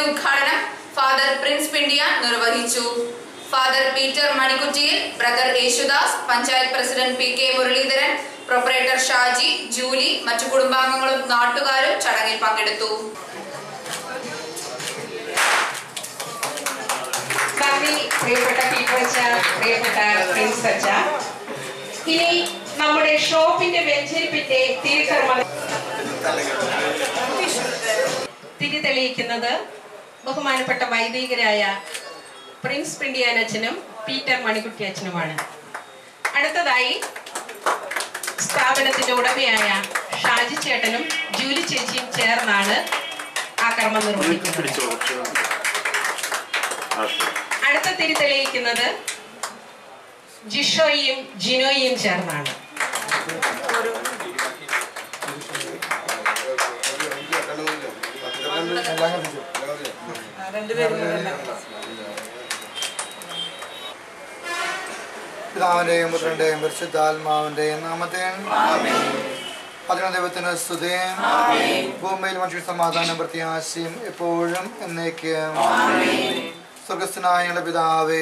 ഉദ്ഘാടനം father Prince Pindiya നിർവഹിച്ചു father Peter മണിക്കുറ്റിയിൽ brother Yesudas panchayat president P K Muraleedharan proprietor Shaji Julie മറ്റു കുടുംബാംഗങ്ങളും നാട്ടുകാരും ചടങ്ങിൽ പങ്കെടുത്തു നന്ദി പ്രിയപ്പെട്ട ടീച്ചർച്ച പ്രിയപ്പെട്ട പ്രിൻസ് അച്ഛ ഇനി നമ്മുടെ ഷോപ്പിന്റെ വെഞ്ചരിപ്പിന്റെ തിരുക്കർമ്മ തിരി തെളിയിക്കുന്നത് ബഹുമാനപ്പെട്ട വൈദികരായ പ്രിൻസ് പിണ്ടിയാൻ അച്ഛനും പീറ്റർ മണിക്കുട്ടി അച്ഛനുമാണ് അടുത്തതായി സ്ഥാപനത്തിന്റെ ഉടമയായ ഷാജി ചേട്ടനും ജൂലി ചേച്ചിയും ചേർന്നാണ് ആ കർമ്മം നിർവഹിക്കുന്നത് അടുത്ത തിരി തെളിയിക്കുന്നത് ജിഷോയും ജിനോയും ചേർന്നാണ് പിതാവിന്റെയും പുത്രന്റെയും പരിശുദ്ധാത്മാവിന്റെയും നാമത്തെയും അതിന് ദൈവത്തിന് സ്തുതിയും ഭൂമിയിൽ മനുഷ്യ സമാധാനം പ്രത്യാശയും എപ്പോഴും എന്നേക്കും സ്വർഗസ്ഥനായ ഞങ്ങളുടെ പിതാവേ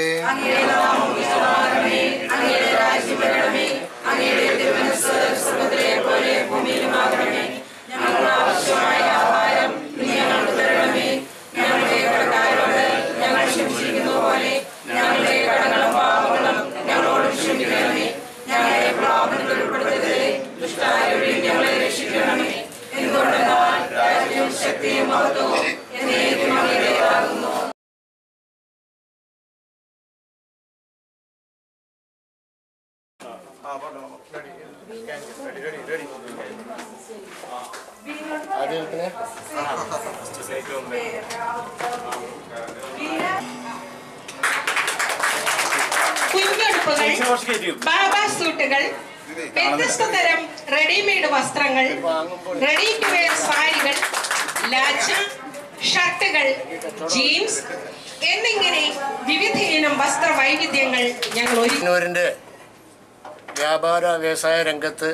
കുഞ്ഞുടുപ്പുകൾ ബാബ സൂട്ടുകൾ വ്യത്യസ്ത തരം റെഡിമെയ്ഡ് വസ്ത്രങ്ങൾ റെഡി ടു വെയർ സാരികൾ ലാച്ച ഷർട്ടുകൾ ജീൻസ് എന്നിങ്ങനെ വിവിധ ഇനം വസ്ത്ര വൈവിധ്യങ്ങൾ ഞങ്ങൾ ഒരു കണ്ണൂരിൻ്റെ വ്യാപാര വ്യവസായ രംഗത്ത്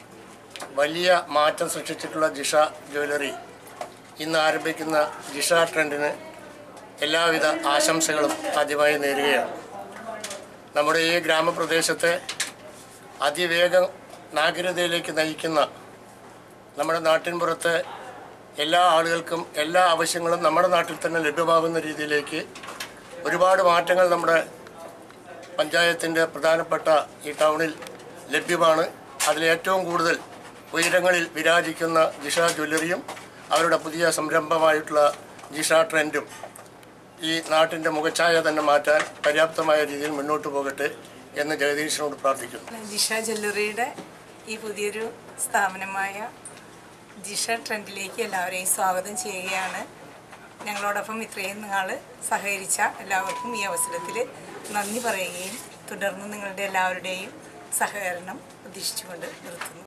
വലിയ മാറ്റം സൃഷ്ടിച്ചിട്ടുള്ള ജിഷ ജ്വല്ലറി ഇന്ന് ആരംഭിക്കുന്ന ജിഷ ട്രെൻഡിന് എല്ലാവിധ ആശംസകളും ആദ്യമായി നേരുകയാണ് നമ്മുടെ ഈ ഗ്രാമപ്രദേശത്തെ അതിവേഗം നാഗരികതയിലേക്ക് നയിക്കുന്ന നമ്മുടെ നാട്ടിൻപുറത്തെ എല്ലാ ആളുകൾക്കും എല്ലാ ആവശ്യങ്ങളും നമ്മുടെ നാട്ടിൽ തന്നെ ലഭ്യമാകുന്ന രീതിയിലേക്ക് ഒരുപാട് മാറ്റങ്ങൾ നമ്മുടെ പഞ്ചായത്തിൻ്റെ പ്രധാനപ്പെട്ട ഈ ടൗണിൽ ലഭ്യമാണ് അതിൽ ഏറ്റവും കൂടുതൽ ഉയരങ്ങളിൽ വിരാജിക്കുന്ന ജിഷ ജ്വല്ലറിയും അവരുടെ പുതിയ സംരംഭമായിട്ടുള്ള ജിഷ ട്രെൻഡും ഈ നാട്ടിൻ്റെ മുഖച്ഛായ തന്നെ മാറ്റാൻ പര്യാപ്തമായ രീതിയിൽ മുന്നോട്ട് പോകട്ടെ എന്ന് ജഗദീഷിനോട് പ്രാർത്ഥിക്കുന്നു ജിഷ ജ്വല്ലറിയുടെ ഈ പുതിയൊരു സ്ഥാപനമായ ജിഷ ട്രെൻഡിലേക്ക് എല്ലാവരെയും സ്വാഗതം ചെയ്യുകയാണ് ഞങ്ങളോടൊപ്പം ഇത്രയും നാൾ സഹകരിച്ച എല്ലാവർക്കും ഈ അവസരത്തിൽ നന്ദി പറയുകയും തുടർന്ന് നിങ്ങളുടെ എല്ലാവരുടെയും സഹകരണം പ്രതീക്ഷിച്ചുകൊണ്ട് നിർത്തുന്നു